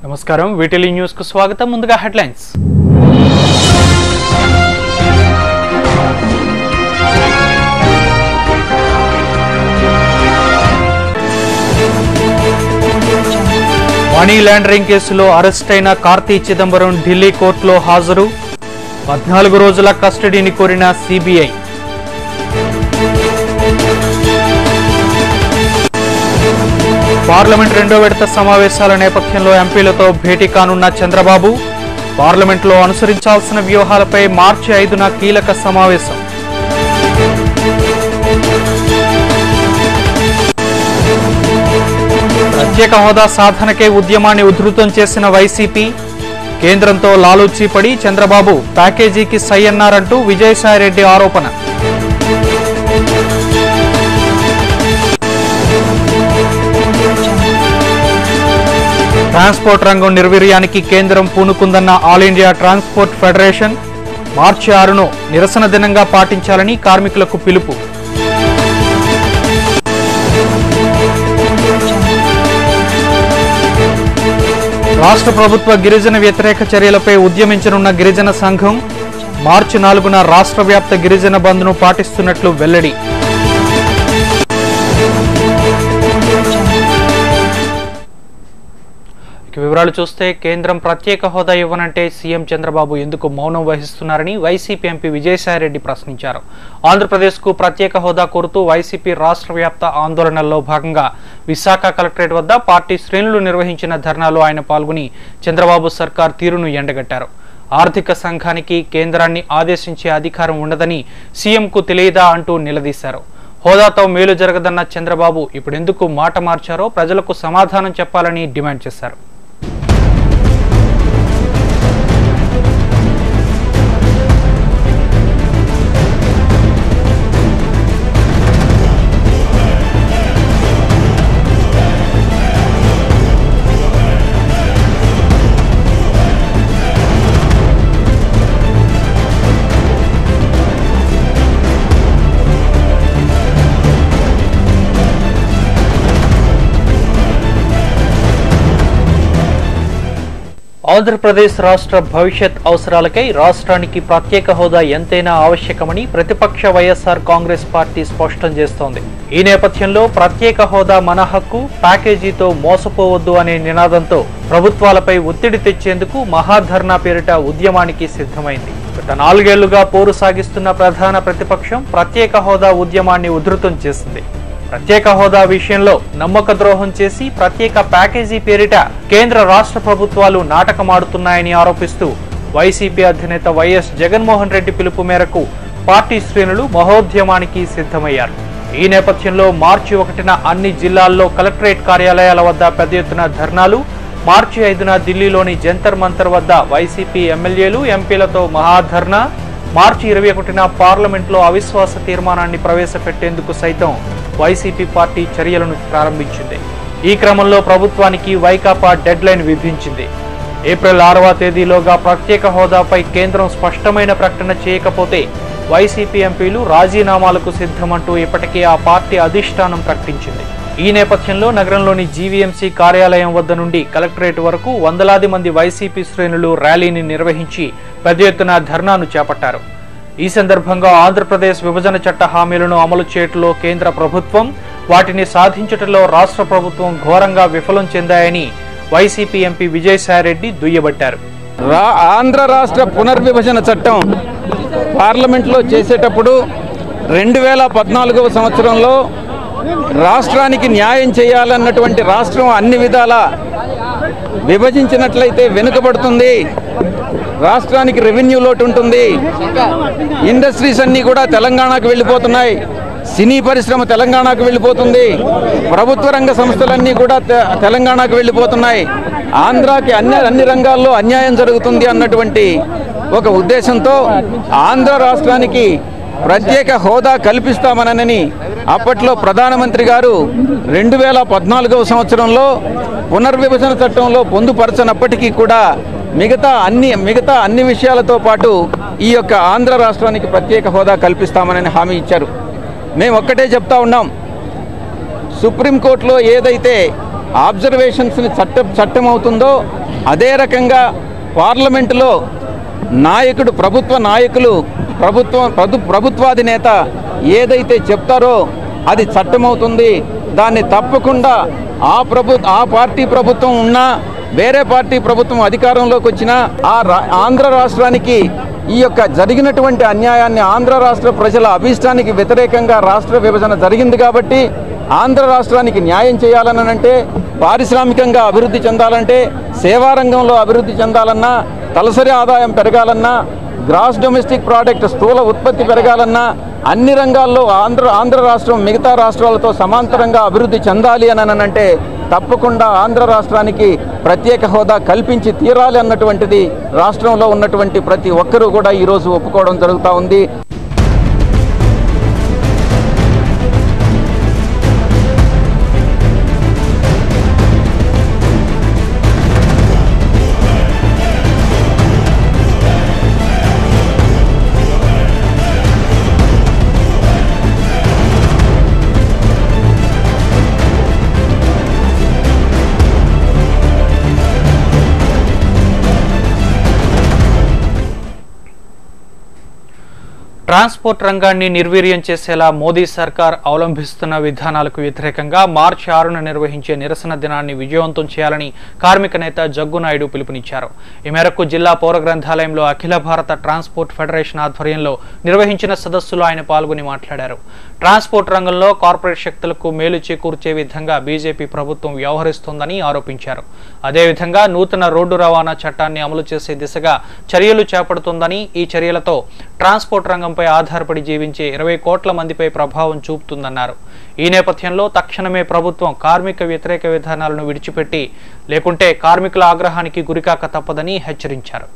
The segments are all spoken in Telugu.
నమస్కారం వీటిలి న్యూస్ కు స్వాగతం ముందుగా హెడ్లైన్స్ మనీ లాండరింగ్ కేసులో అరెస్ట్ అయిన కార్తీ చిదంబరం ఢిల్లీ కోర్టులో హాజరు పద్నాలుగు రోజుల కస్టడీని కోరిన సిబిఐ పార్లమెంట్ రెండో విడత సమావేశాల నేపథ్యంలో ఎంపీలతో భేటీ కానున్న చంద్రబాబు పార్లమెంట్లో అనుసరించాల్సిన వ్యూహాలపై మార్చి ఐదున కీలక సమావేశం ప్రత్యేక హోదా సాధనకే ఉద్యమాన్ని ఉధృతం చేసిన వైసీపీ కేంద్రంతో లాలూచీ పడి చంద్రబాబు ప్యాకేజీకి సై అన్నారంటూ విజయసాయిరెడ్డి ఆరోపణ ట్రాన్స్పోర్ట్ రంగం నిర్వీర్యానికి కేంద్రం పూనుకుందన్న ఆల్ ఇండియా ట్రాన్స్పోర్ట్ ఫెడరేషన్ మార్చి ఆరును నిరసన దినంగా పాటించాలని కార్మికులకు పిలుపు రాష్ట్ర ప్రభుత్వ గిరిజన వ్యతిరేక చర్యలపై ఉద్యమించనున్న గిరిజన సంఘం మార్చి నాలుగున రాష్ట్ర వ్యాప్త గిరిజన బంద్ను పాటిస్తున్నట్లు వెల్లడి ఇక వివరాలు చూస్తే కేంద్రం ప్రత్యేక హోదా ఇవ్వనంటే సీఎం చంద్రబాబు ఎందుకు మౌనం వహిస్తున్నారని వైసీపీ ఎంపీ విజయసాయిరెడ్డి ప్రశ్నించారు ఆంధ్రప్రదేశ్కు ప్రత్యేక హోదా కోరుతూ వైసీపీ రాష్ట్ర వ్యాప్త ఆందోళనల్లో భాగంగా విశాఖ కలెక్టరేట్ వద్ద పార్టీ శ్రేణులు నిర్వహించిన ధర్నాలో ఆయన పాల్గొని చంద్రబాబు సర్కార్ తీరును ఎండగట్టారు ఆర్థిక సంఘానికి కేంద్రాన్ని ఆదేశించే అధికారం ఉండదని సీఎంకు తెలియదా అంటూ నిలదీశారు హోదాతో మేలు జరగదన్న చంద్రబాబు ఇప్పుడెందుకు మాట మార్చారో ప్రజలకు సమాధానం చెప్పాలని డిమాండ్ చేశారు ఆంధ్రప్రదేశ్ రాష్ట్ర భవిష్యత్ అవసరాలకై రాష్ట్రానికి ప్రత్యేక హోదా ఎంతైనా ఆవశ్యకమని ప్రతిపక్ష వైఎస్ఆర్ కాంగ్రెస్ పార్టీ స్పష్టం చేస్తోంది ఈ నేపథ్యంలో ప్రత్యేక హోదా మన హక్కు ప్యాకేజీతో మోసపోవద్దు అనే నినాదంతో ప్రభుత్వాలపై ఒత్తిడి తెచ్చేందుకు మహాధర్నా పేరిట ఉద్యమానికి సిద్ధమైంది గత నాలుగేళ్లుగా పోరు సాగిస్తున్న ప్రధాన ప్రతిపక్షం ప్రత్యేక హోదా ఉద్యమాన్ని ఉధృతం చేసింది ప్రత్యేక హోదా విషయంలో నమ్మక ద్రోహం చేసి ప్రత్యేక ప్యాకేజీ పేరిట కేంద్ర రాష్ట్ర ప్రభుత్వాలు నాటకమాడుతున్నాయని ఆరోపిస్తూ వైసీపీ అధినేత వైఎస్ జగన్మోహన్ రెడ్డి పిలుపు మేరకు పార్టీ శ్రేణులు మహోద్యమానికి సిద్ధమయ్యారు ఈ నేపథ్యంలో మార్చి ఒకటిన అన్ని జిల్లాల్లో కలెక్టరేట్ కార్యాలయాల వద్ద పెద్ద ఎత్తున ధర్నాలు మార్చి ఐదున ఢిల్లీలోని జంతర్ మంతర్ వద్ద వైసీపీ ఎమ్మెల్యేలు ఎంపీలతో మహాధర్నా మార్చి ఇరవై ఒకటిన పార్లమెంట్లో అవిశ్వాస తీర్మానాన్ని ప్రవేశపెట్టేందుకు సైతం వైసీపీ పార్టీ చర్యలను ప్రారంభించింది ఈ క్రమంలో ప్రభుత్వానికి వైకాపా డెడ్ లైన్ విధించింది ఏప్రిల్ ఆరవ తేదీలోగా ప్రత్యేక హోదాపై కేంద్రం స్పష్టమైన ప్రకటన చేయకపోతే వైసీపీ ఎంపీలు రాజీనామాలకు సిద్ధమంటూ ఇప్పటికే ఆ పార్టీ అధిష్టానం ప్రకటించింది ఈ నేపథ్యంలో నగరంలోని జీవీఎంసీ కార్యాలయం వద్ద నుండి కలెక్టరేట్ వరకు వందలాది మంది వైసీపీ శ్రేణులు ర్యాలీని నిర్వహించి పెద్ద ఎత్తున ధర్నాను చేపట్టారు ఈ సందర్భంగా ఆంధ్రప్రదేశ్ విభజన చట్ట హామీలను అమలు చేయటంలో కేంద్ర ప్రభుత్వం వాటిని సాధించటంలో రాష్ట్ర ప్రభుత్వం ఘోరంగా విఫలం చెందాయని వైసీపీ ఎంపీ విజయసాయిరెడ్డి దుయ్యబట్టారు రా ఆంధ్ర రాష్ట్ర పునర్విభజన చట్టం పార్లమెంట్లో చేసేటప్పుడు రెండు వేల పద్నాలుగవ సంవత్సరంలో రాష్ట్రానికి న్యాయం చేయాలన్నటువంటి రాష్ట్రం అన్ని విధాల విభజించినట్లయితే వెనుకబడుతుంది రాష్ట్రానికి రెవెన్యూ లోటు ఉంటుంది ఇండస్ట్రీస్ అన్నీ కూడా తెలంగాణకు వెళ్ళిపోతున్నాయి సినీ పరిశ్రమ తెలంగాణకు వెళ్ళిపోతుంది ప్రభుత్వ రంగ సంస్థలన్నీ కూడా తె- తెలంగాణకు వెళ్ళిపోతున్నాయి ఆంధ్రాకి అన్ని అన్ని రంగాల్లో అన్యాయం జరుగుతుంది అన్నటువంటి ఒక ఉద్దేశంతో ఆంధ్ర రాష్ట్రానికి ప్రత్యేక హోదా కల్పిస్తామనని అప్పట్లో ప్రధానమంత్రి గారు రెండు వేల పద్నాలుగవ సంవత్సరంలో పునర్విభజన చట్టంలో పొందుపరచనప్పటికీ కూడా మిగతా అన్ని మిగతా అన్ని విషయాలతో పాటు ఈ యొక్క ఆంధ్ర రాష్ట్రానికి ప్రత్యేక హోదా కల్పిస్తామని హామీ ఇచ్చారు మేము ఒక్కటే చెప్తా ఉన్నాం సుప్రీంకోర్టులో ఏదైతే ఆబ్జర్వేషన్స్ని చట్ట చట్టం అవుతుందో అదే రకంగా పార్లమెంటులో నాయకుడు ప్రభుత్వ నాయకులు ప్రభుత్వం ప్రభు ప్రభుత్వాధినేత ఏదైతే చెప్తారో అది చట్టమవుతుంది దాన్ని తప్పకుండా ఆ ప్రభు ఆ పార్టీ ప్రభుత్వం ఉన్నా వేరే పార్టీ ప్రభుత్వం అధికారంలోకి వచ్చినా ఆ రా- ఆంధ్ర రాష్ట్రానికి ఈ యొక్క జరిగినటువంటి అన్యాయాన్ని ఆంధ్ర రాష్ట్ర ప్రజల అభీష్టానికి వ్యతిరేకంగా రాష్ట్ర విభజన జరిగింది కాబట్టి ఆంధ్ర రాష్ట్రానికి న్యాయం చేయాలని అంటే పారిశ్రామికంగా అభివృద్ధి చెందాలంటే సేవా రంగంలో అభివృద్ధి చెందాలన్నా తలసరి ఆదాయం పెరగాలన్నా గ్రాస్ డొమెస్టిక్ ప్రోడక్ట్ స్థూల ఉత్పత్తి పెరగాలన్నా అన్ని రంగాల్లో ఆంధ్ర ఆంధ్ర రాష్ట్రం మిగతా రాష్ట్రాలతో సమాంతరంగా అభివృద్ధి చెందాలి అని అంటే తప్పకుండా ఆంధ్ర రాష్ట్రానికి ప్రత్యేక హోదా కల్పించి తీరాలి అన్నటువంటిది రాష్ట్రంలో ఉన్నటువంటి ప్రతి ఒక్కరూ కూడా ఈరోజు ఒప్పుకోవడం జరుగుతూ ఉంది ట్రాన్స్పోర్ట్ రంగాన్ని నిర్వీర్యం చేసేలా మోదీ సర్కార్ అవలంబిస్తున్న విధానాలకు వ్యతిరేకంగా మార్చి ఆరున నిర్వహించే నిరసన దినాన్ని విజయవంతం చేయాలని కార్మిక నేత జగ్గు నాయుడు పిలుపునిచ్చారు ఈ మేరకు జిల్లా పౌర గ్రంథాలయంలో అఖిల భారత ట్రాన్స్పోర్ట్ ఫెడరేషన్ ఆధ్వర్యంలో నిర్వహించిన సదస్సులో ఆయన పాల్గొని మాట్లాడారు ట్రాన్స్పోర్ట్ రంగంలో కార్పొరేట్ శక్తులకు మేలు చేకూర్చే విధంగా బీజేపీ ప్రభుత్వం వ్యవహరిస్తోందని ఆరోపించారు అదేవిధంగా నూతన రోడ్డు రవాణా చట్టాన్ని అమలు చేసే దిశగా చర్యలు చేపడుతోందని ఈ చర్యలతో ట్రాన్స్పోర్ట్ రంగంపై ఆధారపడి జీవించే ఇరవై కోట్ల మందిపై ప్రభావం చూపుతుందన్నారు ఈ నేపథ్యంలో తక్షణమే ప్రభుత్వం కార్మిక వ్యతిరేక విధానాలను విడిచిపెట్టి లేకుంటే కార్మికుల ఆగ్రహానికి గురికాక తప్పదని హెచ్చరించారు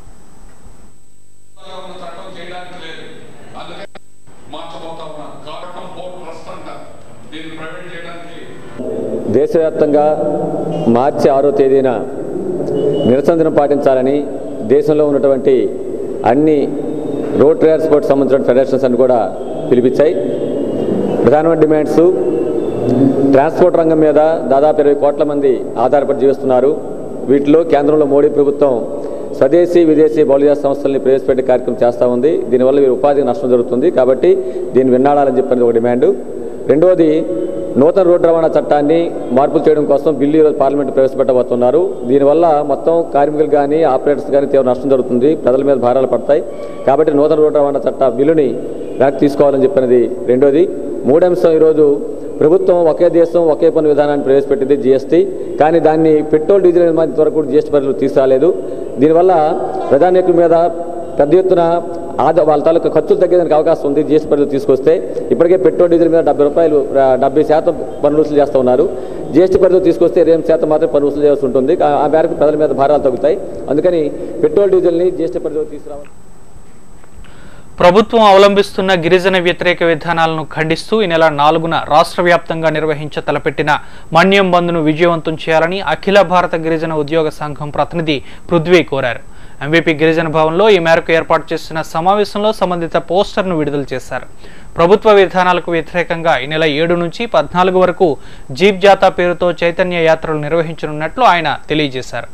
చట్టం చేయడానికి లేదు అందుకే మార్చబోతా ఉన్నాం కారణం బోర్డు ట్రస్ట్ అంటారు దీన్ని ప్రైవేట్ చేయడానికి దేశవ్యాప్తంగా మార్చి ఆరో తేదీన నిరసన దినం పాటించాలని దేశంలో ఉన్నటువంటి అన్ని రోడ్ ట్రాన్స్పోర్ట్ సంబంధించిన ఫెడరేషన్స్ అన్ని కూడా పిలిపించాయి ప్రధానమైన డిమాండ్స్ ట్రాన్స్పోర్ట్ రంగం మీద దాదాపు ఇరవై కోట్ల మంది ఆధారపడి జీవిస్తున్నారు వీటిలో కేంద్రంలో మోడీ ప్రభుత్వం స్వదేశీ విదేశీ బౌలిజా సంస్థల్ని ప్రవేశపెట్టే కార్యక్రమం చేస్తూ ఉంది దీనివల్ల వీరి ఉపాధికి నష్టం జరుగుతుంది కాబట్టి దీన్ని విన్నాడాలని చెప్పినది ఒక డిమాండ్ రెండవది నూతన రోడ్డు రవాణా చట్టాన్ని మార్పులు చేయడం కోసం బిల్లు ఈరోజు పార్లమెంట్ ప్రవేశపెట్టబోతున్నారు దీనివల్ల మొత్తం కార్మికులు కానీ ఆపరేటర్స్ కానీ తీవ్ర నష్టం జరుగుతుంది ప్రజల మీద భారాలు పడతాయి కాబట్టి నూతన రోడ్డు రవాణా చట్ట బిల్లుని వెనక్కి తీసుకోవాలని చెప్పినది రెండోది మూడంశం ఈరోజు ప్రభుత్వం ఒకే దేశం ఒకే పన్ను విధానాన్ని ప్రవేశపెట్టింది జీఎస్టీ కానీ దాన్ని పెట్రోల్ డీజిల్ నిర్మాణం వరకు జీఎస్టీ పరిధిలో తీసుకురాలేదు దీనివల్ల ప్రధానికుల మీద పెద్ద ఎత్తున ఆదా వాళ్ళ తాలూకా ఖర్చులు తగ్గేదానికి అవకాశం ఉంది జీఎస్టీ పరిధిలో తీసుకొస్తే ఇప్పటికే పెట్రోల్ డీజిల్ మీద డెబ్బై రూపాయలు ఆ, డెబ్బై శాతం పన్ను వసూలు చేస్తూ ఉన్నారు జీఎస్టీ పరిధిలో తీసుకొస్తే ఇరవై ఎనిమిది శాతం మాత్రం పన్ను వసూలు చేయాల్సి ఉంటుంది ఆ ఆ మేరకు ప్రజల మీద భారాలు తగ్గుతాయి అందుకని పెట్రోల్ డీజిల్ని జీఎస్టీ పరిధిలో తీసుకురావాలి ప్రభుత్వం అవలంబిస్తున్న గిరిజన వ్యతిరేక విధానాలను ఖండిస్తూ ఈ నెల నాలుగున రాష్ట్ర వ్యాప్తంగా నిర్వహించ తలపెట్టిన మన్యం బంద్ను విజయవంతం చేయాలని అఖిల భారత గిరిజన ఉద్యోగ సంఘం ప్రతినిధి పృథ్వీ కోరారు ఎంవీపీ గిరిజన భవన్లో ఈ మేరకు ఏర్పాటు చేసిన సమావేశంలో సంబంధిత పోస్టర్ను విడుదల చేశారు ప్రభుత్వ విధానాలకు వ్యతిరేకంగా ఈ నెల ఏడు నుంచి పద్నాలుగు వరకు జీప్ జాతా పేరుతో చైతన్య యాత్రలు నిర్వహించనున్నట్లు ఆయన తెలియజేశారు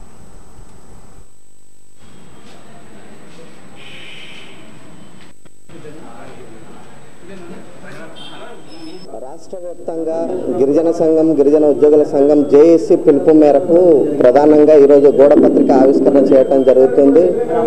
రాష్ట్ర వ్యాప్తంగా గిరిజన సంఘం గిరిజన ఉద్యోగుల సంఘం జేఏసీ పిలుపు మేరకు ప్రధానంగా ఈరోజు గోడపత్రిక ఆవిష్కరణ చేయటం జరుగుతుంది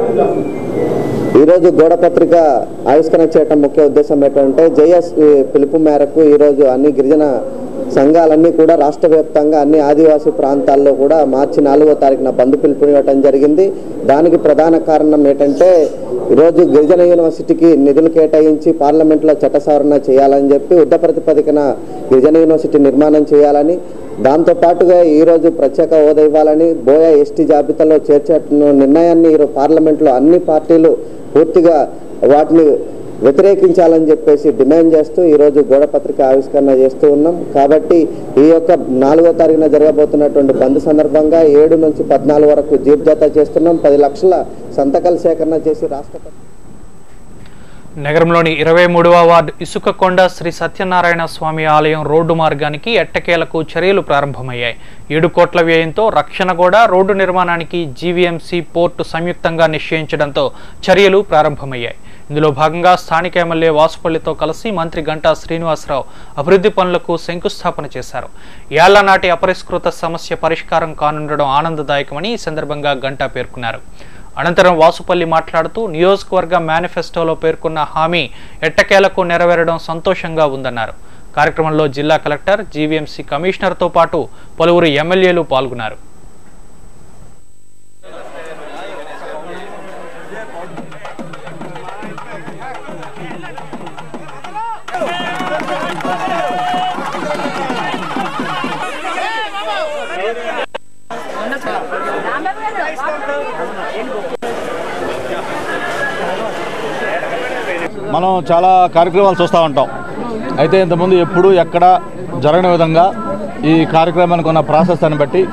ఈరోజు గోడపత్రిక ఆవిష్కరణ చేయటం ముఖ్య ఉద్దేశం ఏంటంటే జేఎస్ పిలుపు మేరకు ఈరోజు అన్ని గిరిజన సంఘాలన్నీ కూడా రాష్ట్ర వ్యాప్తంగా అన్ని ఆదివాసీ ప్రాంతాల్లో కూడా మార్చి నాలుగో తారీఖున బంద్ పిలుపునివ్వటం జరిగింది దానికి ప్రధాన కారణం ఏంటంటే ఈరోజు గిరిజన యూనివర్సిటీకి నిధులు కేటాయించి పార్లమెంట్లో చట్ట సవరణ చేయాలని చెప్పి యుద్ధ ప్రతిపదికన గిరిజన యూనివర్సిటీ నిర్మాణం చేయాలని దాంతోపాటుగా ఈరోజు ప్రత్యేక హోదా ఇవ్వాలని బోయా ఎస్టీ జాబితాలో చేర్చే నిర్ణయాన్ని ఈరోజు పార్లమెంట్లో అన్ని పార్టీలు పూర్తిగా వాటిని వ్యతిరేకించాలని చెప్పేసి డిమాండ్ చేస్తూ ఈరోజు గోడపత్రిక ఆవిష్కరణ చేస్తూ ఉన్నాం కాబట్టి ఈ యొక్క నాలుగో తారీఖున జరగబోతున్నటువంటి బంద్ సందర్భంగా ఏడు నుంచి పద్నాలుగు వరకు జీప్ జాతా చేస్తున్నాం పది లక్షల సంతకాల సేకరణ చేసి రాష్ట్రపతి నగరంలోని ఇరవై మూడవ వార్డు ఇసుకకొండ శ్రీ సత్యనారాయణ స్వామి ఆలయం రోడ్డు మార్గానికి ఎట్టకేలకు చర్యలు ప్రారంభమయ్యాయి ఏడు కోట్ల వ్యయంతో రక్షణ కూడా రోడ్డు నిర్మాణానికి జీవీఎంసీ పోర్టు సంయుక్తంగా నిశ్చయించడంతో చర్యలు ప్రారంభమయ్యాయి ఇందులో భాగంగా స్థానిక ఎమ్మెల్యే వాసుపల్లితో కలిసి మంత్రి గంటా శ్రీనివాసరావు అభివృద్ధి పనులకు శంకుస్థాపన చేశారు ఏళ్ల నాటి అపరిష్కృత సమస్య పరిష్కారం కానుండడం ఆనందదాయకమని ఈ సందర్భంగా గంటా పేర్కొన్నారు అనంతరం వాసుపల్లి మాట్లాడుతూ నియోజకవర్గ మేనిఫెస్టోలో పేర్కొన్న హామీ ఎట్టకేలకు నెరవేరడం సంతోషంగా ఉందన్నారు కార్యక్రమంలో జిల్లా కలెక్టర్ జీవీఎంసీ కమిషనర్తో పాటు పలువురు ఎమ్మెల్యేలు పాల్గొన్నారు మనం చాలా కార్యక్రమాలు చూస్తూ ఉంటాం అయితే ఇంతకుముందు ఎప్పుడు ఎక్కడ జరగని విధంగా ఈ కార్యక్రమానికి ఉన్న ప్రాసెస్ అని బట్టి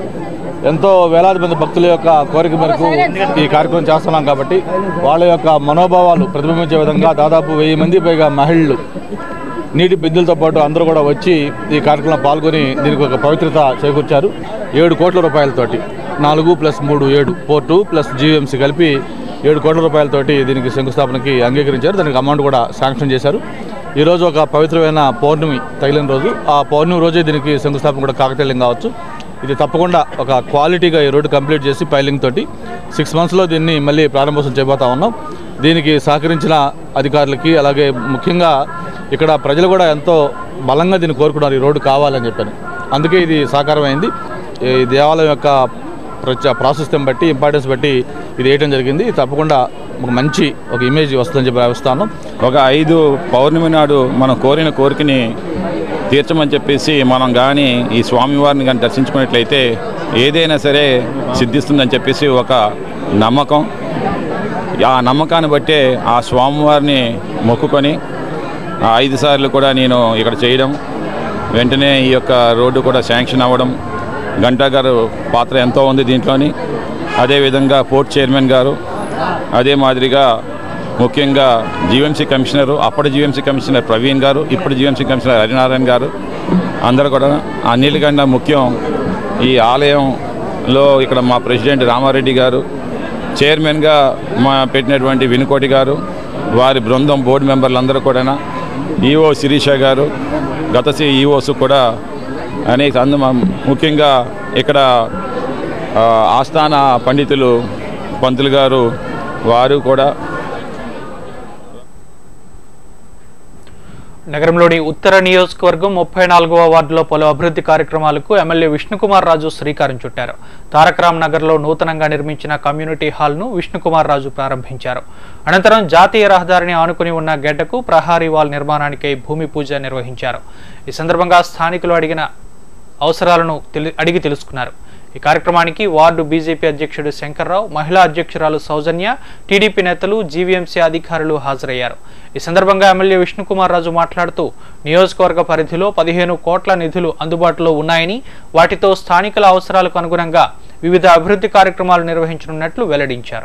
ఎంతో వేలాది మంది భక్తుల యొక్క కోరిక మేరకు ఈ కార్యక్రమం చేస్తున్నాం కాబట్టి వాళ్ళ యొక్క మనోభావాలు ప్రతిబింబించే విధంగా దాదాపు వెయ్యి మంది పైగా మహిళలు నీటి బిందులతో పాటు అందరూ కూడా వచ్చి ఈ కార్యక్రమంలో పాల్గొని దీనికి ఒక పవిత్రత చేకూర్చారు ఏడు కోట్ల రూపాయలతోటి నాలుగు ప్లస్ మూడు ఏడు పోర్టు ప్లస్ జీవీఎంసీ కలిపి ఏడు కోట్ల రూపాయలతోటి దీనికి శంకుస్థాపనకి అంగీకరించారు దానికి అమౌంట్ కూడా శాంక్షన్ చేశారు ఈరోజు ఒక పవిత్రమైన పౌర్ణమి తగిలిన రోజు ఆ పౌర్ణమి రోజే దీనికి శంకుస్థాపన కూడా కాకతీయం కావచ్చు ఇది తప్పకుండా ఒక క్వాలిటీగా ఈ రోడ్డు కంప్లీట్ చేసి పైలింగ్ తోటి సిక్స్ మంత్స్లో దీన్ని మళ్ళీ ప్రారంభోత్సవం చేయబోతా ఉన్నాం దీనికి సహకరించిన అధికారులకి అలాగే ముఖ్యంగా ఇక్కడ ప్రజలు కూడా ఎంతో బలంగా దీన్ని కోరుకున్నారు ఈ రోడ్డు కావాలని చెప్పని అందుకే ఇది సాకారమైంది ఈ దేవాలయం యొక్క ప్రచ- ప్రాశస్త్యం బట్టి ఇంపార్టెన్స్ బట్టి ఇది వేయడం జరిగింది ఇది తప్పకుండా ఒక మంచి ఒక ఇమేజ్ వస్తుందని చెప్పి భావిస్తాను ఒక ఐదు పౌర్ణమి నాడు మనం కోరిన కోరికని తీర్చమని చెప్పేసి మనం కానీ ఈ స్వామివారిని కానీ దర్శించుకున్నట్లయితే ఏదైనా సరే సిద్ధిస్తుందని చెప్పేసి ఒక నమ్మకం ఆ నమ్మకాన్ని బట్టే ఆ స్వామివారిని మొక్కుకొని ఆ ఐదు సార్లు కూడా నేను ఇక్కడ చేయడం వెంటనే ఈ యొక్క రోడ్డు కూడా శాంక్షన్ అవ్వడం గంటా గారు పాత్ర ఎంతో ఉంది దీంట్లోని అదేవిధంగా పోర్ట్ చైర్మన్ గారు అదే మాదిరిగా ముఖ్యంగా జీవీఎంసీ కమిషనరు అప్పటి జీవీఎంసీ కమిషనర్ ప్రవీణ్ గారు ఇప్పుడు జీవీఎంసీ కమిషనర్ హరినారాయణ గారు అందరూ కూడా అన్నిటికన్నా ముఖ్యం ఈ ఆలయంలో ఇక్కడ మా ప్రెసిడెంట్ రామారెడ్డి గారు చైర్మన్గా మా పెట్టినటువంటి వినుకోటి గారు వారి బృందం బోర్డు మెంబర్లు అందరూ కూడా ఈఓ శిరీష గారు గత ఈఓస్ కూడా అనేక అందు ముఖ్యంగా ఇక్కడ ఆ, ఆస్థాన పండితులు పంతులు గారు వారు కూడా నగరంలోని ఉత్తర నియోజకవర్గం ముప్పై నాలుగవ వార్డులో పలు అభివృద్ధి కార్యక్రమాలకు ఎమ్మెల్యే విష్ణుకుమార్ రాజు శ్రీకారం చుట్టారు తారకరామ్ నగర్లో నూతనంగా నిర్మించిన కమ్యూనిటీ హాల్ను విష్ణుకుమార్ రాజు ప్రారంభించారు అనంతరం జాతీయ రహదారిని ఆనుకుని ఉన్న గెడ్డకు ప్రహారీ వాల్ నిర్మాణానికై భూమి పూజ నిర్వహించారు ఈ సందర్భంగా స్థానికులు అడిగిన అవసరాలను తెలి- అడిగి తెలుసుకున్నారు ఈ కార్యక్రమానికి వార్డు బీజేపీ అధ్యక్షుడు శంకర్రావు మహిళా అధ్యక్షురాలు సౌజన్య టీడీపీ నేతలు జీవీఎంసీ అధికారులు హాజరయ్యారు ఈ సందర్భంగా ఎమ్మెల్యే విష్ణుకుమార్ రాజు మాట్లాడుతూ నియోజకవర్గ పరిధిలో పదిహేను కోట్ల నిధులు అందుబాటులో ఉన్నాయని వాటితో స్థానికుల అవసరాలకు అనుగుణంగా వివిధ అభివృద్ధి కార్యక్రమాలు నిర్వహించనున్నట్లు వెల్లడించారు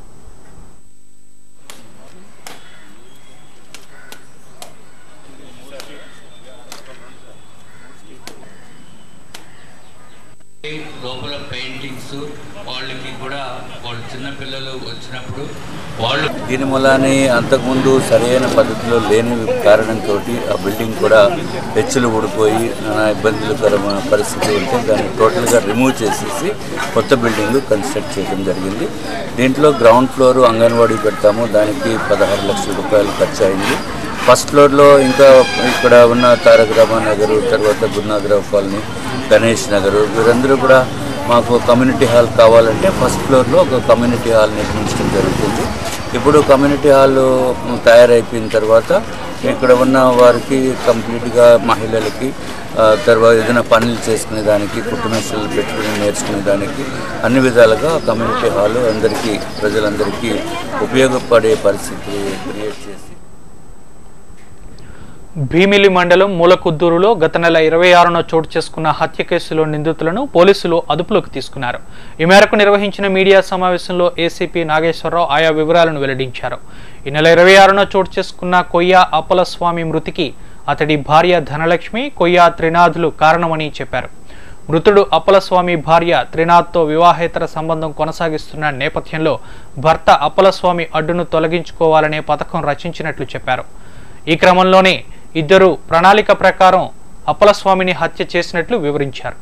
లోపల పెయింటింగ్స్ వాళ్ళకి కూడా వాళ్ళు చిన్నపిల్లలు వచ్చినప్పుడు వాళ్ళు దీని మూలానే అంతకుముందు సరైన పద్ధతిలో లేని కారణంతో ఆ బిల్డింగ్ కూడా హెచ్చులు ఊడిపోయి నానా ఇబ్బందులకరమైన పరిస్థితి ఉంటే దాన్ని టోటల్గా రిమూవ్ చేసేసి కొత్త బిల్డింగ్ కన్స్ట్రక్ట్ చేయడం జరిగింది దీంట్లో గ్రౌండ్ ఫ్లోర్ అంగన్వాడీ పెడతాము దానికి పదహారు లక్షల రూపాయలు ఖర్చు అయింది ఫస్ట్ ఫ్లోర్లో ఇంకా ఇక్కడ ఉన్న తారక రామ నగరు తర్వాత గురునాథరావు కాలనీ గణేష్ నగరు వీరందరూ కూడా మాకు కమ్యూనిటీ హాల్ కావాలంటే ఫస్ట్ ఫ్లోర్లో ఒక కమ్యూనిటీ హాల్ నిర్మించడం జరుగుతుంది ఇప్పుడు కమ్యూనిటీ హాల్ తయారైపోయిన తర్వాత ఇక్కడ ఉన్న వారికి కంప్లీట్గా మహిళలకి ఆ, తర్వాత ఏదైనా పనులు చేసుకునే దానికి కుటుంబస్తులు పెట్టుకుని నేర్చుకునే దానికి అన్ని విధాలుగా కమ్యూనిటీ హాల్ అందరికీ ప్రజలందరికీ ఉపయోగపడే పరిస్థితి క్రియేట్ చేసి భీమిలి మండలం మూలకుద్దూరులో గత నెల ఇరవై ఆరున చోటు చేసుకున్న హత్య కేసులో నిందితులను పోలీసులు అదుపులోకి తీసుకున్నారు ఈ మేరకు నిర్వహించిన మీడియా సమావేశంలో ఏసీపీ నాగేశ్వరరావు ఆయా వివరాలను వెల్లడించారు ఈ నెల ఇరవై ఆరున చోటు చేసుకున్న కొయ్య అప్పలస్వామి మృతికి అతడి భార్య ధనలక్ష్మి కొయ్య త్రినాథులు కారణమని చెప్పారు మృతుడు అప్పలస్వామి భార్య త్రినాథ్తో వివాహేతర సంబంధం కొనసాగిస్తున్న నేపథ్యంలో భర్త అప్పలస్వామి అడ్డును తొలగించుకోవాలనే పథకం రచించినట్లు చెప్పారు ఈ క్రమంలోనే ఇద్దరు ప్రణాళిక ప్రకారం అప్పలస్వామిని హత్య చేసినట్లు వివరించారు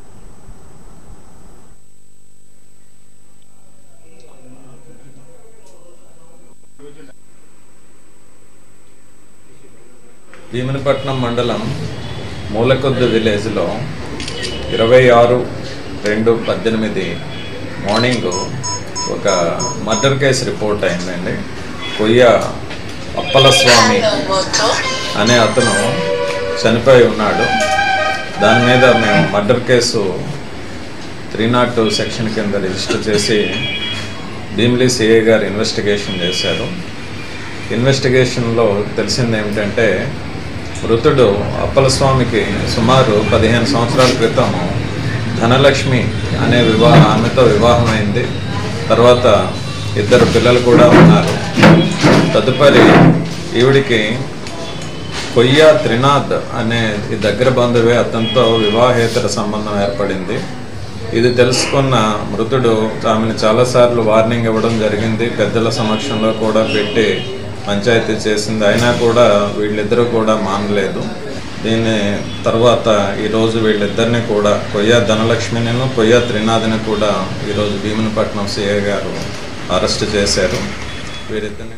భీమునిపట్నం మండలం మూలకొద్దు విలేజ్లో ఇరవై ఆరు రెండు పద్దెనిమిది మార్నింగ్ ఒక మర్డర్ కేసు రిపోర్ట్ అయిందండి కొయ్య అప్పలస్వామి అనే అతను చనిపోయి ఉన్నాడు దాని మీద మేము murder case three not two section కింద రిజిస్టర్ చేసి భీమిలీ సిఐ గారు ఇన్వెస్టిగేషన్ చేశారు ఇన్వెస్టిగేషన్లో తెలిసింది ఏమిటంటే మృతుడు అప్పలస్వామికి సుమారు పదిహేను సంవత్సరాల క్రితం ధనలక్ష్మి అనే వివాహ ఆమెతో వివాహమైంది తర్వాత ఇద్దరు పిల్లలు కూడా ఉన్నారు తదుపరి ఈవిడికి కొయ్య త్రినాథ్ అనే ఈ దగ్గర బంధువే అతనితో వివాహేతర సంబంధం ఏర్పడింది ఇది తెలుసుకున్న మృతుడు ఆమెను చాలాసార్లు వార్నింగ్ ఇవ్వడం జరిగింది పెద్దల సమక్షంలో కూడా పెట్టి పంచాయతీ చేసింది అయినా కూడా వీళ్ళిద్దరూ కూడా మానలేదు దీని తర్వాత ఈరోజు వీళ్ళిద్దరిని కూడా కొయ్య ధనలక్ష్మిని కొయ్య త్రినాథ్ని కూడా ఈరోజు భీమునిపట్నం సిఐ గారు అరెస్ట్ చేశారు వీరిద్దరిని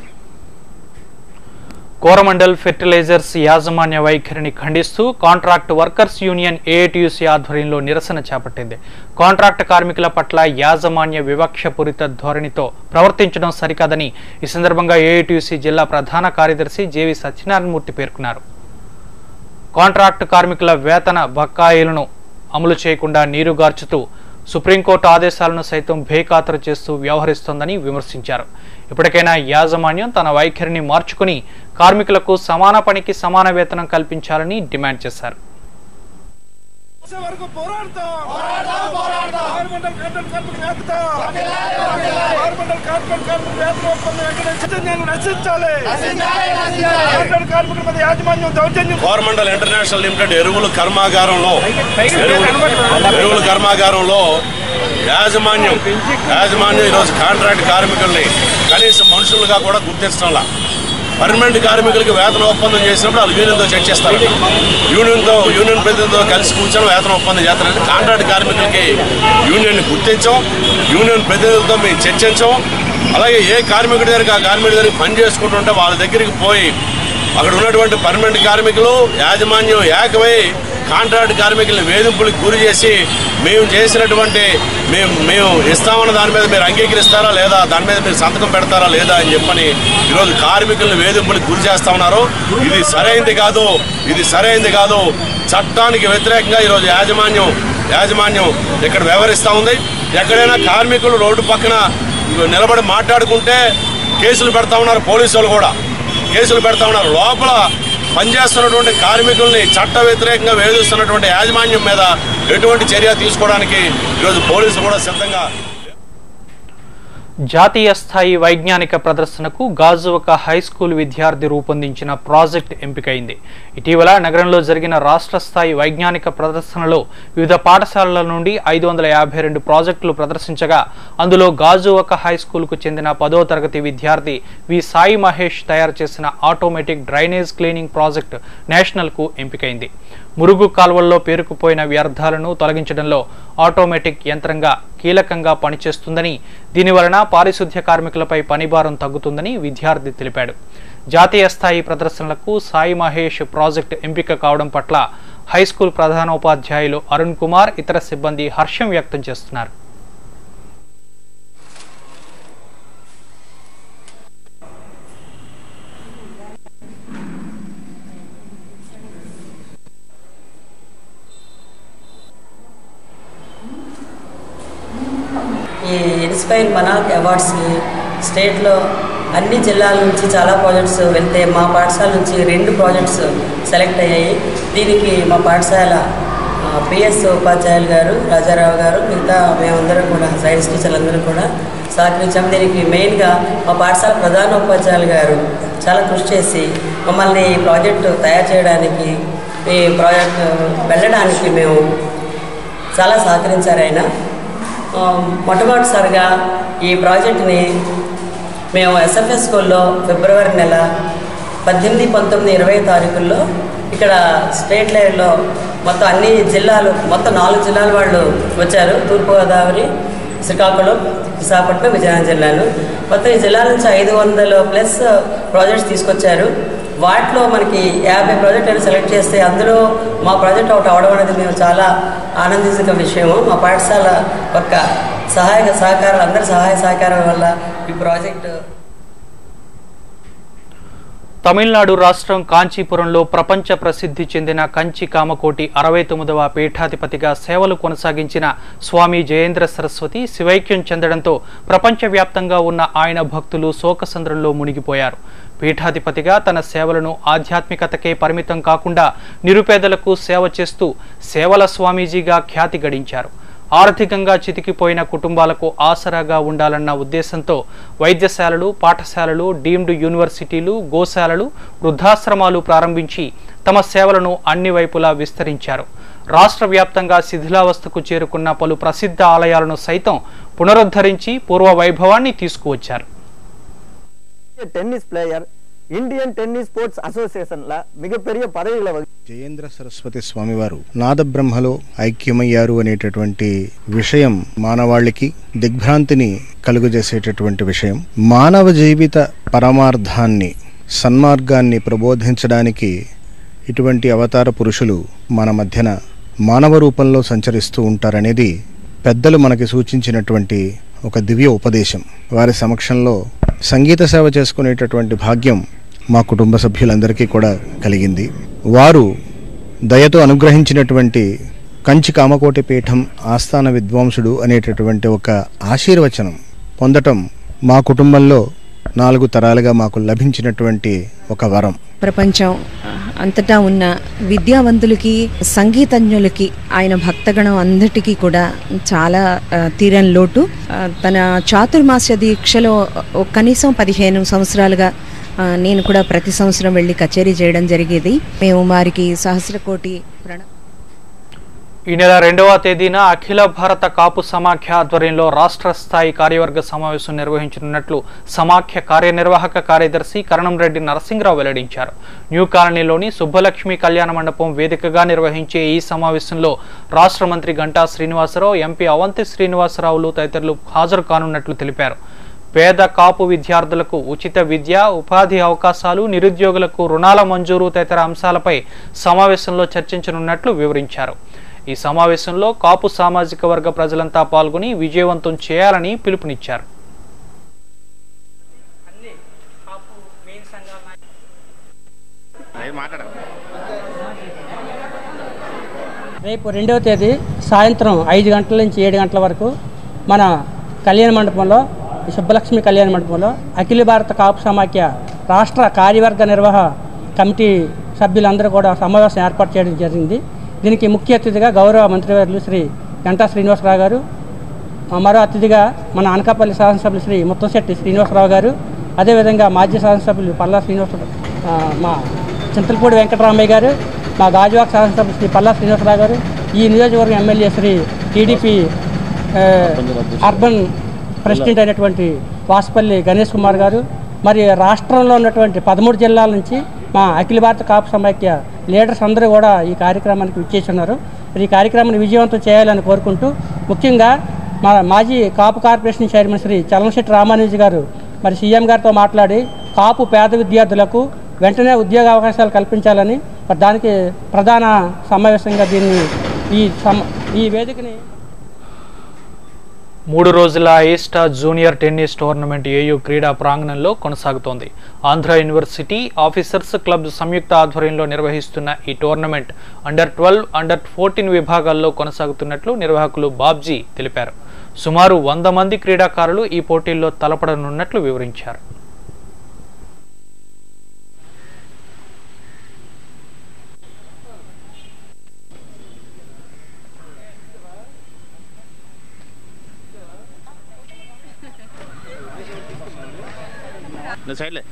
కోరమండల్ ఫెర్టిలైజర్స్ యాజమాన్య వైఖరిని ఖండిస్తూ కాంట్రాక్ట్ వర్కర్స్ యూనియన్ ఏఐటియుసి ఆధ్వర్యంలో నిరసన చేపట్టింది కాంట్రాక్ట్ కార్మికుల పట్ల యాజమాన్య వివక్షపూరిత ధోరణితో ప్రవర్తించడం సరికాదని ఈ సందర్భంగా ఏఐటియుసి జిల్లా ప్రధాన కార్యదర్శి జేవి సత్యనారాయణమూర్తి పేర్కొన్నారు కాంట్రాక్ట్ కార్మికుల వేతన బకాయిలను అమలు చేయకుండా నీరుగార్చుతూ సుప్రీంకోర్టు ఆదేశాలను సైతం బేఖాతరు చేస్తూ వ్యవహరిస్తోందని విమర్శించారు ఇప్పటికైనా యాజమాన్యం తన వైఖరిని మార్చుకుని కార్మికులకు సమాన పనికి సమాన వేతనం కల్పించాలని డిమాండ్ చేశారు కోరమండల్ ఇంటర్నేషనల్ లిమిటెడ్ ఎరువుల కర్మాగారంలో ఎరువుల ఎరువుల కర్మాగారంలో యాజమాన్యం యాజమాన్యం ఈరోజు కాంట్రాక్ట్ కార్మికుల్ని కనీసం మనుషులుగా కూడా గుర్తించడంలా పర్మనెంట్ కార్మికులకి వేతన ఒప్పందం చేసినప్పుడు వాళ్ళు యూనియన్తో చర్చిస్తారు యూనియన్తో యూనియన్ ప్రతినిధితో కలిసి కూర్చొని వేతన ఒప్పందం చేస్తారంటే కాంట్రాక్ట్ కార్మికులకి యూనియన్ని గుర్తించం యూనియన్ ప్రతినిధులతో మేము చర్చించం అలాగే ఏ కార్మికుడి దగ్గరికి ఆ కార్మికుడి దగ్గరికి పని చేసుకుంటుంటే వాళ్ళ దగ్గరికి పోయి అక్కడ ఉన్నటువంటి పర్మనెంట్ కార్మికులు యాజమాన్యం ఏకమై కాంట్రాక్ట్ కార్మికులను వేధింపులకు గురి చేసి మేము చేసినటువంటి మేము మేము ఇస్తామన్న దాని మీద మీరు అంగీకరిస్తారా లేదా దాని మీద మీరు సంతకం పెడతారా లేదా అని చెప్పని ఈరోజు కార్మికులను వేధింపులకు గురి చేస్తా ఉన్నారు ఇది సరైంది కాదు ఇది సరైంది కాదు చట్టానికి వ్యతిరేకంగా ఈరోజు యాజమాన్యం యాజమాన్యం ఇక్కడ వ్యవహరిస్తూ ఉంది ఎక్కడైనా కార్మికులు రోడ్డు పక్కన నిలబడి మాట్లాడుకుంటే కేసులు పెడతా ఉన్నారు పోలీసు వాళ్ళు కూడా కేసులు పెడతా ఉన్నారు లోపల పనిచేస్తున్నటువంటి కార్మికుల్ని చట్ట వ్యతిరేకంగా వేధిస్తున్నటువంటి యాజమాన్యం మీద ఎటువంటి చర్య తీసుకోవడానికి ఈరోజు పోలీసులు కూడా సిద్ధంగా జాతీయ స్థాయి వైజ్ఞానిక ప్రదర్శనకు గాజువక హై స్కూల్ విద్యార్థి రూపొందించిన ప్రాజెక్ట్ ఎంపికైంది ఇటీవల నగరంలో జరిగిన రాష్ట్ర స్థాయి వైజ్ఞానిక ప్రదర్శనలో వివిధ పాఠశాలల నుండి ఐదు వందల యాభై రెండు ప్రాజెక్టులు ప్రదర్శించగా అందులో గాజువక హై స్కూల్కు చెందిన పదో తరగతి విద్యార్థి వి సాయి మహేష్ తయారు చేసిన ఆటోమేటిక్ డ్రైనేజ్ క్లీనింగ్ ప్రాజెక్ట్ నేషనల్కు ఎంపికైంది మురుగు కాల్వల్లో పేరుకుపోయిన వ్యర్థాలను తొలగించడంలో ఆటోమేటిక్ యంత్రంగా కీలకంగా పనిచేస్తుందని దీనివలన పారిశుద్ధ్య కార్మికులపై పనిభారం తగ్గుతుందని విద్యార్థి తెలిపాడు జాతీయ స్థాయి ప్రదర్శనలకు సాయి మహేష్ ప్రాజెక్ట్ ఎంపిక కావడం పట్ల హైస్కూల్ ప్రధానోపాధ్యాయులు అరుణ్ కుమార్ ఇతర సిబ్బంది హర్షం వ్యక్తం చేస్తున్నారు ఈ ఇన్స్పైర్ మనాక్ అవార్డ్స్కి స్టేట్లో అన్ని జిల్లాల నుంచి చాలా ప్రాజెక్ట్స్ వెళ్తే మా పాఠశాల నుంచి రెండు ప్రాజెక్ట్స్ సెలెక్ట్ అయ్యాయి దీనికి మా పాఠశాల పిఎస్ ఉపాధ్యాయులు గారు రాజారావు గారు మిగతా మేమందరం కూడా సైన్స్ టీచర్లందరూ కూడా సహకరించాము దీనికి మెయిన్గా మా పాఠశాల ప్రధాన ఉపాధ్యాయులు గారు చాలా కృషి చేసి మమ్మల్ని ఈ ప్రాజెక్టు తయారు చేయడానికి ఈ ప్రాజెక్ట్ వెళ్ళడానికి మేము చాలా సహకరించారు ఆయన ఆ, మొట్టమొదటిసారిగా ఈ ప్రాజెక్ట్ని మేము ఎస్ఎఫ్ఎస్ స్కూల్లో ఫిబ్రవరి నెల పద్దెనిమిది పంతొమ్మిది ఇరవై తారీఖుల్లో ఇక్కడ స్టేట్ లెవెల్లో మొత్తం అన్ని జిల్లాలు మొత్తం నాలుగు జిల్లాల వాళ్ళు వచ్చారు తూర్పుగోదావరి శ్రీకాకుళం విశాఖపట్నం విజయనగరం జిల్లాలు మొత్తం ఈ జిల్లాల నుంచి ఐదు వందల ప్లస్ ప్రాజెక్ట్స్ తీసుకొచ్చారు వాటిలో మనకి యాభై ప్రాజెక్టులు సెలెక్ట్ చేస్తే అందులో మా ప్రాజెక్ట్ ఒకటి అవడం అనేది మేము చాలా ఆనందించిన విషయము మా పాఠశాల యొక్క సహాయక సహకారాలు అందరి సహాయ సహకారాల వల్ల ఈ ప్రాజెక్టు తమిళనాడు రాష్ట్రం కాంచీపురంలో ప్రపంచ ప్రసిద్ధి చెందిన కంచి కామకోటి అరవై తొమ్మిదవ పీఠాధిపతిగా సేవలు కొనసాగించిన స్వామి జయేంద్ర సరస్వతి శివైక్యం చెందడంతో ప్రపంచవ్యాప్తంగా ఉన్న ఆయన భక్తులు శోకసంద్రంలో మునిగిపోయారు పీఠాధిపతిగా తన సేవలను ఆధ్యాత్మికతకే పరిమితం కాకుండా నిరుపేదలకు సేవ చేస్తూ సేవల స్వామీజీగా ఖ్యాతి గడించారు ఆర్థికంగా చితికిపోయిన కుటుంబాలకు ఆసరాగా ఉండాలన్న ఉద్దేశంతో వైద్యశాలలు పాఠశాలలు డీమ్డ్ యూనివర్సిటీలు గోశాలలు వృద్ధాశ్రమాలు ప్రారంభించి తమ సేవలను అన్ని వైపులా విస్తరించారు రాష్ట్ర వ్యాప్తంగా శిథిలావస్థకు చేరుకున్న పలు ప్రసిద్ధ ఆలయాలను సైతం పునరుద్ధరించి పూర్వ వైభవాన్ని తీసుకువచ్చారు tennis player Indian tennis sports அசோசியேஷன்ல மிகப்பெரிய பதவிகளை வகி జయేంద్ర సరస్వతి స్వామివారు నాదబ్రహ్మలో ఐక్యమయ్యారు అనేటటువంటి విషయం మానవాళికి దిగ్భ్రాంతిని కలుగజేసేటటువంటి విషయం మానవ జీవిత పరమార్థాన్ని సన్మార్గాన్ని ప్రబోధించడానికి ఇటువంటి అవతార పురుషులు మన మధ్యన మానవ రూపంలో సంచరిస్తూ ఉంటారనేది పెద్దలు మనకి సూచించినటువంటి ఒక దివ్య ఉపదేశం వారి సమక్షంలో సంగీత సేవ చేసుకునేటటువంటి భాగ్యం మా కుటుంబ సభ్యులందరికీ కూడా కలిగింది వారు దయతో అనుగ్రహించినటువంటి కంచి కామకోటి పీఠం ఆస్థాన విద్వాంసుడు అనేటటువంటి ఒక ఆశీర్వచనం పొందటం మా కుటుంబంలో నాలుగు తరాలుగా మాకు లభించినటువంటి ఒక వరం ప్రపంచం అంతటా ఉన్న విద్యావంతులకి సంగీతజ్ఞులకి ఆయన భక్తగణం అందరికీ కూడా చాలా ఆ, తీరని లోటు ఆ, తన చాతుర్మాస్య దీక్షలో ఓ కనీసం పదిహేను సంవత్సరాలుగా ఆ, నేను కూడా ప్రతి సంవత్సరం వెళ్ళి కచేరీ చేయడం జరిగేది మేము వారికి సహస్రకోటి ప్రణా ఈ నెల రెండవ తేదీన అఖిల భారత కాపు సమాఖ్య ఆధ్వర్యంలో రాష్ట్ర స్థాయి కార్యవర్గ సమావేశం నిర్వహించనున్నట్లు సమాఖ్య కార్యనిర్వాహక కార్యదర్శి కరణంరెడ్డి నరసింహరావు వెల్లడించారు న్యూ కాలనీలోని సుబ్బలక్ష్మి కళ్యాణ మండపం వేదికగా నిర్వహించే ఈ సమావేశంలో రాష్ట్ర మంత్రి గంటా శ్రీనివాసరావు ఎంపీ అవంతి శ్రీనివాసరావులు తదితరులు హాజరు కానున్నట్లు తెలిపారు పేద కాపు విద్యార్థులకు ఉచిత విద్య ఉపాధి అవకాశాలు నిరుద్యోగులకు రుణాల మంజూరు తదితర అంశాలపై సమావేశంలో చర్చించనున్నట్లు వివరించారు ఈ సమావేశంలో కాపు సామాజిక వర్గ ప్రజలంతా పాల్గొని విజయవంతం చేయాలని పిలుపునిచ్చారు రేపు రెండవ తేదీ సాయంత్రం ఐదు గంటల నుంచి ఏడు గంటల వరకు మన కళ్యాణ మండపంలో ఈ సుబ్బలక్ష్మి కళ్యాణ మండపంలో అఖిల భారత కాపు సమాఖ్య రాష్ట్ర కార్యవర్గ నిర్వాహ కమిటీ సభ్యులందరూ కూడా సమావేశం ఏర్పాటు చేయడం జరిగింది దీనికి ముఖ్య అతిథిగా గౌరవ మంత్రివర్యులు శ్రీ గంటా శ్రీనివాసరావు గారు ఆ, మరో అతిథిగా మన అనకాపల్లి శాసనసభ్యులు శ్రీ ముత్తంశెట్టి శ్రీనివాసరావు గారు అదేవిధంగా మాజీ శాసనసభ్యులు పల్లా శ్రీనివాసరావు ఆ, మా చింతలపూడి వెంకటరామయ్య గారు మా గాజువాక శాసనసభ్యులు శ్రీ పల్లా శ్రీనివాసరావు గారు ఈ నియోజకవర్గం ఎమ్మెల్యే శ్రీ టీడీపీ ఆ, అర్బన్ ప్రెసిడెంట్ అయినటువంటి వాసుపల్లి గణేష్ కుమార్ గారు మరి రాష్ట్రంలో ఉన్నటువంటి పదమూడు జిల్లాల నుంచి మా అఖిల భారత కాపు సమాఖ్య లీడర్స్ అందరూ కూడా ఈ కార్యక్రమానికి విచ్చేసి ఉన్నారు మరి ఈ కార్యక్రమాన్ని విజయవంతం చేయాలని కోరుకుంటూ ముఖ్యంగా మా మాజీ కాపు కార్పొరేషన్ చైర్మన్ శ్రీ చలనశెట్టి రామానుజీ గారు మరి సీఎం గారితో మాట్లాడి కాపు పేద విద్యార్థులకు వెంటనే ఉద్యోగ అవకాశాలు కల్పించాలని మరి దానికి ప్రధాన సమావేశంగా దీన్ని ఈ సమ ఈ వేదికని మూడు రోజుల ఈస్టా జూనియర్ టెన్నిస్ టోర్నమెంట్ ఏయూ క్రీడా ప్రాంగణంలో కొనసాగుతోంది ఆంధ్ర యూనివర్సిటీ ఆఫీసర్స్ క్లబ్ సంయుక్త ఆధ్వర్యంలో నిర్వహిస్తున్న ఈ tournament under twelve under fourteen విభాగాల్లో కొనసాగుతున్నట్లు నిర్వాహకులు బాబ్జీ తెలిపారు సుమారు వంద మంది క్రీడాకారులు ఈ పోటీల్లో తలపడనున్నట్లు వివరించారు సైడ్లే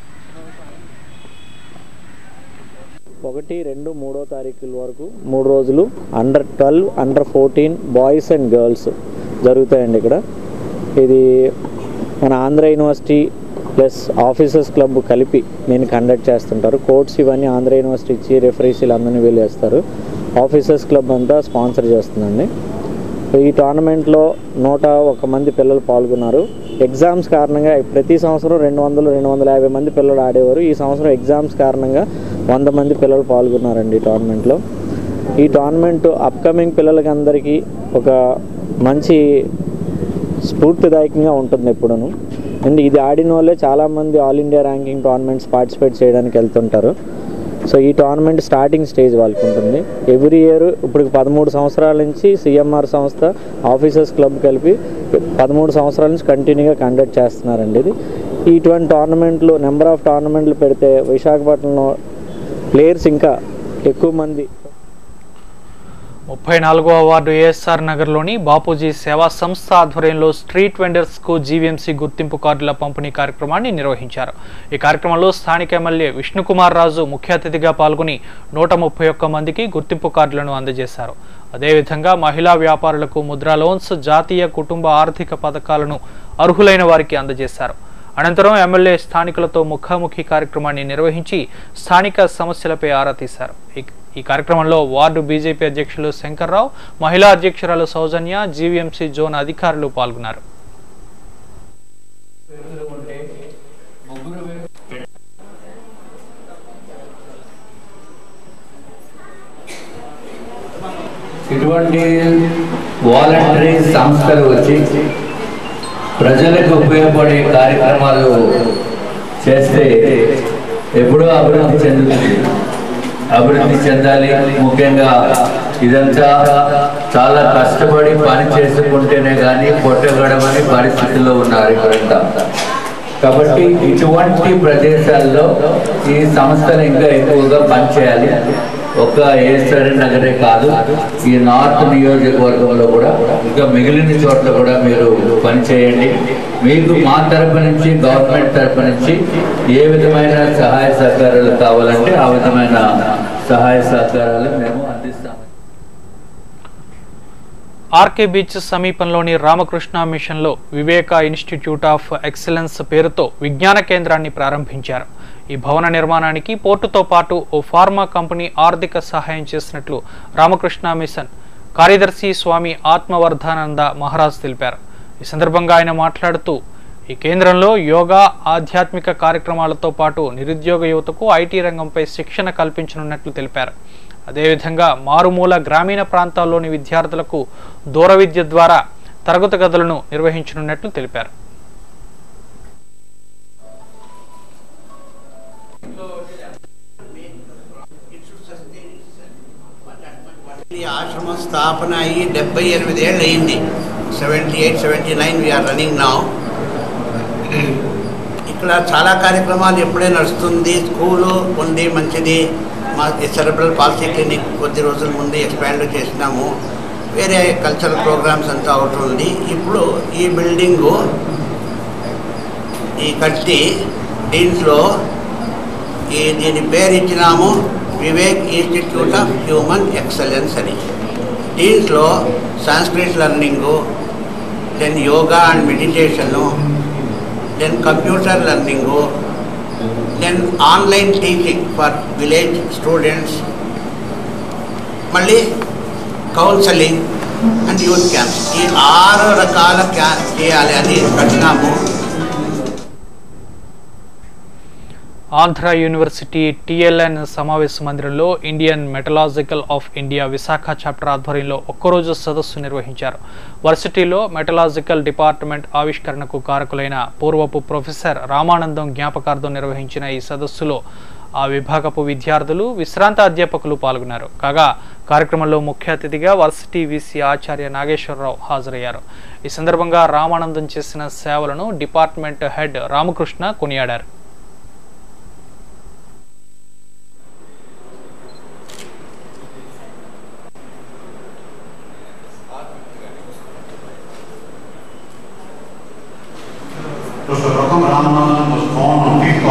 ఒకటి రెండు మూడో తారీఖుల వరకు మూడు రోజులు under twelve under fourteen boys and girls జరుగుతాయండి ఇక్కడ ఇది మన Andhra university plus officers club కలిపి నేను కండక్ట్ చేస్తుంటారు కోర్ట్స్ ఇవన్నీ ఆంధ్ర యూనివర్సిటీ ఇచ్చి రెఫరీస్ వీళ్ళందరినీ వీళ్ళు వేస్తారు ఆఫీసర్స్ క్లబ్ అంతా స్పాన్సర్ చేస్తుందండి ఈ టోర్నమెంట్లో నూట ఒక మంది పిల్లలు పాల్గొన్నారు ఎగ్జామ్స్ కారణంగా ప్రతి సంవత్సరం రెండు వందలు రెండు వందల యాభై మంది పిల్లలు ఆడేవారు ఈ సంవత్సరం ఎగ్జామ్స్ కారణంగా వంద మంది పిల్లలు పాల్గొన్నారండి ఈ టోర్నమెంట్లో ఈ టోర్నమెంట్ అప్కమింగ్ పిల్లలకి అందరికీ ఒక మంచి స్ఫూర్తిదాయకంగా ఉంటుంది ఎప్పుడూను అండ్ ఇది ఆడిన వాళ్ళే చాలామంది all India ranking tournaments participate చేయడానికి వెళ్తుంటారు సో ఈ టోర్నమెంట్ స్టార్టింగ్ స్టేజ్ వాళ్ళకి ఉంటుంది ఎవ్రీ ఇయర్ ఇప్పుడు పదమూడు సంవత్సరాల నుంచి సిఎంఆర్ సంస్థ ఆఫీసర్స్ క్లబ్ కలిపి పదమూడు సంవత్సరాల నుంచి కంటిన్యూగా కండక్ట్ చేస్తున్నారండి ఇది ఇటువంటి టోర్నమెంట్లు నెంబర్ ఆఫ్ టోర్నమెంట్లు పెడితే విశాఖపట్నంలో ప్లేయర్స్ ఇంకా ఎక్కువ మంది ముప్పై నాలుగో అవార్డు ఏఎస్ఆర్ నగర్లోని బాపూజీ సేవా సంస్థ ఆధ్వర్యంలో స్ట్రీట్ వెండర్స్కు జీవీఎంసీ గుర్తింపు కార్డుల పంపిణీ కార్యక్రమాన్ని నిర్వహించారు ఈ కార్యక్రమంలో స్థానిక ఎమ్మెల్యే విష్ణుకుమార్ రాజు ముఖ్య అతిథిగా పాల్గొని నూట ముప్పై ఒక్క మందికి గుర్తింపు కార్డులను అందజేశారు అదేవిధంగా మహిళా వ్యాపారులకు ముద్రా లోన్స్ జాతీయ కుటుంబ ఆర్థిక పథకాలను అర్హులైన వారికి అందజేశారు అనంతరం ఎమ్మెల్యే స్థానికులతో ముఖాముఖి కార్యక్రమాన్ని నిర్వహించి స్థానిక సమస్యలపై ఆరా తీశారు ఈ- ఈ కార్యక్రమంలో వార్డు బీజేపీ అధ్యక్షులు శంకర్రావు మహిళా అధ్యక్షురాలు సౌజన్య జీవీఎంసీ జోన్ అధికారులు పాల్గొన్నారు ఇటువంటి వాలంటరీ సంస్థలు వచ్చి ప్రజలకు ఉపయోగపడే కార్యక్రమాలు చేస్తే ఎప్పుడూ అభివృద్ధి చెందుతుంది అభివృద్ధి చెందాలి ముఖ్యంగా ఇదంతా చాలా కష్టపడి పని చేసుకుంటేనే కానీ పొట్టగడమని పరిస్థితుల్లో ఉన్నారు ఇక్కడంతా కాబట్టి ఇటువంటి ప్రదేశాల్లో ఈ సంస్థలు ఇంకా ఎక్కువగా పనిచేయాలి ఒక ఏసరి నగరే కాదు ఈ నార్త్ నియోజకవర్గంలో కూడా ఇంకా మిగిలిన చోట్ల కూడా మీరు పనిచేయండి మీకు మా తరపు నుంచి గవర్నమెంట్ తరపు నుంచి ఏ విధమైన సహాయ సహకారాలు కావాలంటే ఆ విధమైన సహాయ సహకారాలు మేము అందిస్తాం ఆర్కే బీచ్ సమీపంలోని రామకృష్ణ మిషన్లో వివేక ఇన్స్టిట్యూట్ ఆఫ్ ఎక్సలెన్స్ పేరుతో విజ్ఞాన కేంద్రాన్ని ప్రారంభించారు ఈ భవన నిర్మాణానికి పోర్టుతో పాటు ఓ ఫార్మా కంపెనీ ఆర్థిక సహాయం చేసినట్లు రామకృష్ణ మిషన్ కార్యదర్శి స్వామి ఆత్మవర్ధానంద మహారాజ్ తెలిపారు ఈ సందర్భంగా ఆయన మాట్లాడుతూ ఈ కేంద్రంలో యోగా ఆధ్యాత్మిక కార్యక్రమాలతో పాటు నిరుద్యోగ యువతకు ఐటీ రంగంపై శిక్షణ కల్పించనున్నట్లు తెలిపారు అదేవిధంగా మారుమూల గ్రామీణ ప్రాంతాల్లోని విద్యార్థులకు దూర విద్య ద్వారా తరగతి గదులను నిర్వహించనున్నట్లు తెలిపారు ఈ ఆశ్రమం స్థాపన అయ్యి డెబ్బై ఎనిమిది ఏళ్ళు అయింది seventy eight seventy nine we are running నా ఇక్కడ చాలా కార్యక్రమాలు ఎప్పుడే నడుస్తుంది స్కూలు ఉంది మంచిది మా సెరబ్రల్ పాలసీ క్లినిక్ కొద్ది రోజుల ముందు ఎక్స్పాండ్ చేసినాము వేరే కల్చరల్ ప్రోగ్రామ్స్ అంతా అవుతుంది ఇప్పుడు ఈ బిల్డింగు ఈ కట్టి దీంట్లో ఈ దీని పేరు ఇచ్చినాము Vivek institute of human excellence అని దీంట్లో Sanskrit learning then yoga and meditation then computer learning then online teaching for village students మళ్ళీ కౌన్సలింగ్ అండ్ యూత్ క్యాంప్స్ ఈ ఆరు రకాల క్యా చేయాలి అని కట్టినాము ఆంధ్ర యూనివర్సిటీ టిఎల్ఎన్ సమావేశ మందిరంలో Indian metallurgical of India Visakha chapter ఆధ్వర్యంలో ఒక్కరోజు సదస్సు నిర్వహించారు వర్సిటీలో మెటలాజికల్ డిపార్ట్మెంట్ ఆవిష్కరణకు కారకులైన పూర్వపు ప్రొఫెసర్ రామానందం జ్ఞాపకార్థం నిర్వహించిన ఈ సదస్సులో ఆ విభాగపు విద్యార్థులు విశ్రాంత అధ్యాపకులు పాల్గొన్నారు కాగా కార్యక్రమంలో ముఖ్య అతిథిగా వర్సిటీ వీసీ ఆచార్య నాగేశ్వరరావు హాజరయ్యారు ఈ సందర్భంగా రామానందం చేసిన సేవలను డిపార్ట్మెంట్ హెడ్ రామకృష్ణ కొనియాడారు Professor Rakam Ramanathan was born on 5th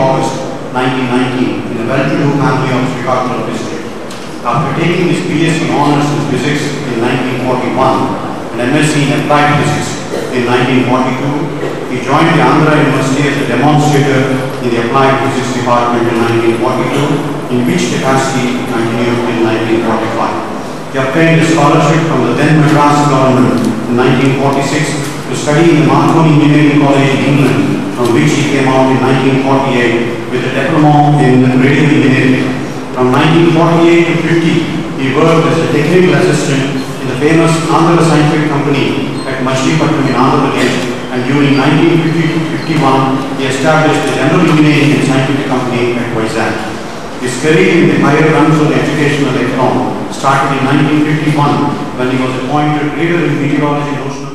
1919 in a well-to-do family of Srikakulam district. After taking his BSc Honours in Physics in 1941 and MSc in Applied Physics in 1942, he joined the Andhra University as a demonstrator in the Applied Physics Department in 1942, in which capacity he continued in 1945. He obtained a scholarship from the then Madras government in 1946 to study in the Marconi Engineering College in England, from which he came out in 1948 with a diploma in radio engineering. From 1948 to 50, he worked as a technical assistant in the famous Andhra Scientific Company at Machilipatnam in Andhra Pradesh, and during 1950 to 51, he established the General Engineering and Scientific Company at Vizag. His career in the higher rungs of the educational economy started in 1951 when he was appointed leader in meteorology and oceanography.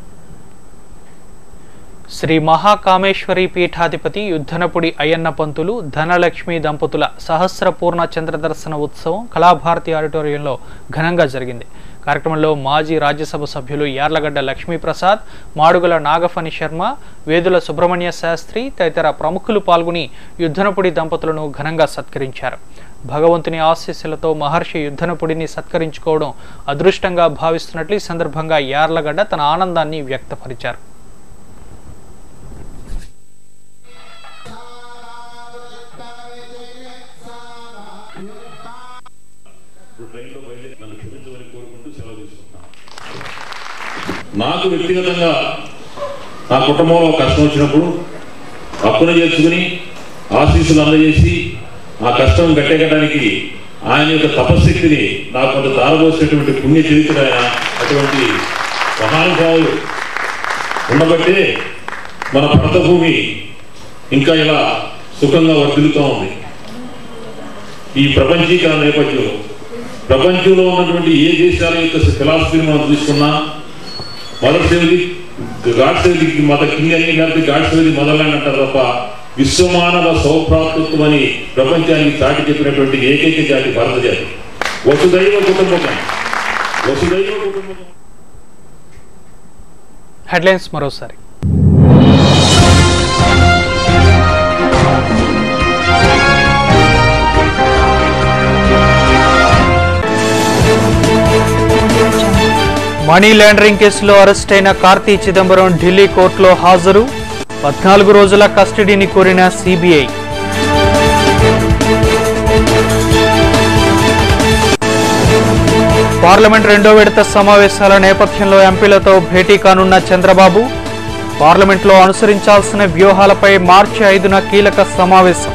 Shri Mahakameshwari పీఠాధిపతి యుద్ధనపుడి అయ్యన్న పంతులు ధనలక్ష్మి దంపతుల సహస్ర పూర్ణ చంద్రదర్శన ఉత్సవం కళాభారతి ఆడిటోరియంలో ఘనంగా జరిగింది కార్యక్రమంలో మాజీ రాజ్యసభ సభ్యులు యార్లగడ్డ లక్ష్మీప్రసాద్ మాడుగుల నాగఫణి శర్మ వేదుల సుబ్రహ్మణ్య శాస్త్రి తదితర ప్రముఖులు పాల్గొని యుద్ధనపుడి దంపతులను ఘనంగా సత్కరించారు భగవంతుని ఆశీస్సులతో మహర్షి యుద్ధనపుడిని సత్కరించుకోవడం అదృష్టంగా భావిస్తున్నట్లు ఈ సందర్భంగా యార్లగడ్డ తన ఆనందాన్ని వ్యక్తపరిచారు ట్రైన్లో బయలుదేరి నన్ను క్షమించమని కోరుకుంటూ సెలవు తీసుకుంటాను నాకు వ్యక్తిగతంగా నా కుటుంబంలో కష్టం వచ్చినప్పుడు అప్పున చేసుకుని ఆశీస్సులు అందజేసి ఆ కష్టం గట్టెక్కడానికి ఆయన యొక్క తపశక్తిని నాకు కొంత దారబోసినటువంటి పుణ్య చరిత్ర ఆయన అటువంటి మహానుభావులు ఉండబట్టే మన భరత భూమి ఇంకా ఇలా సుఖంగా వర్ధిల్లుతూ ఉంది ఈ ప్రపంచీకరణ నేపథ్యంలో ప్రపంచంలో ఉన్నటువంటి ఏ దేశాల యొక్క ఫిలాసఫీని మనం తీసుకున్నా మదర్ సేవది గాడ్ సేవదికి మత కింగ్ అని లేకపోతే గాడ్ సేవది మదర్ ల్యాండ్ అంటారు తప్ప విశ్వమానవ సౌభ్రాతృత్వం అని ప్రపంచానికి చాటి చెప్పినటువంటి ఏకైక జాతి భారత జాతి వసుదైవ కుటుంబకం వసుదైవ కుటుంబకం హెడ్లైన్స్ మరోసారి మనీ లాండరింగ్ కేసులో అరెస్ట్ అయిన కార్తీ చిదంబరం ఢిల్లీ కోర్టులో హాజరు పద్నాలుగు రోజుల కస్టడీని కోరిన సిబిఐ పార్లమెంట్ రెండో విడత సమావేశాల నేపథ్యంలో ఎంపీలతో భేటీ కానున్న చంద్రబాబు పార్లమెంట్లో అనుసరించాల్సిన వ్యూహాలపై మార్చి ఐదున కీలక సమావేశం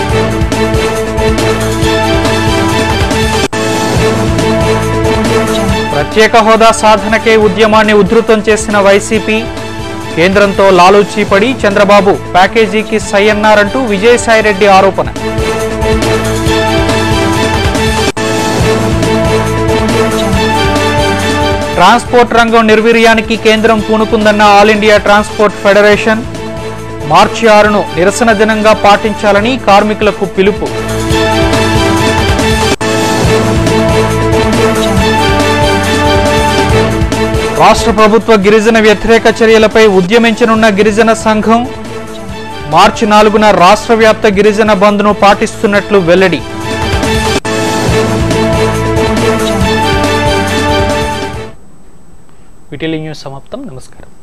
ప్రత్యేక హోదా సాధనకే ఉద్యమాన్ని ఉధృతం చేసిన వైసీపీ కేంద్రంతో లాలూచీ పడి చంద్రబాబు ప్యాకేజీకి సై అన్నారంటూ విజయసాయిరెడ్డి ఆరోపణ ట్రాన్స్పోర్ట్ రంగం నిర్వీర్యానికి కేంద్రం పూనుకుందన్న ఆల్ ఇండియా ట్రాన్స్పోర్ట్ ఫెడరేషన్ మార్చి ఆరును నిరసన దినంగా పాటించాలని కార్మికులకు పిలుపు రాష్ట్ర ప్రభుత్వ గిరిజన వ్యతిరేక చర్యలపై ఉద్యమించనున్న గిరిజన సంఘం మార్చి నాలుగున రాష్ట్ర వ్యాప్త గిరిజన బంద్ను పాటిస్తున్నట్లు వెల్లడి విటిలి న్యూస్ సమాప్తం నమస్కారం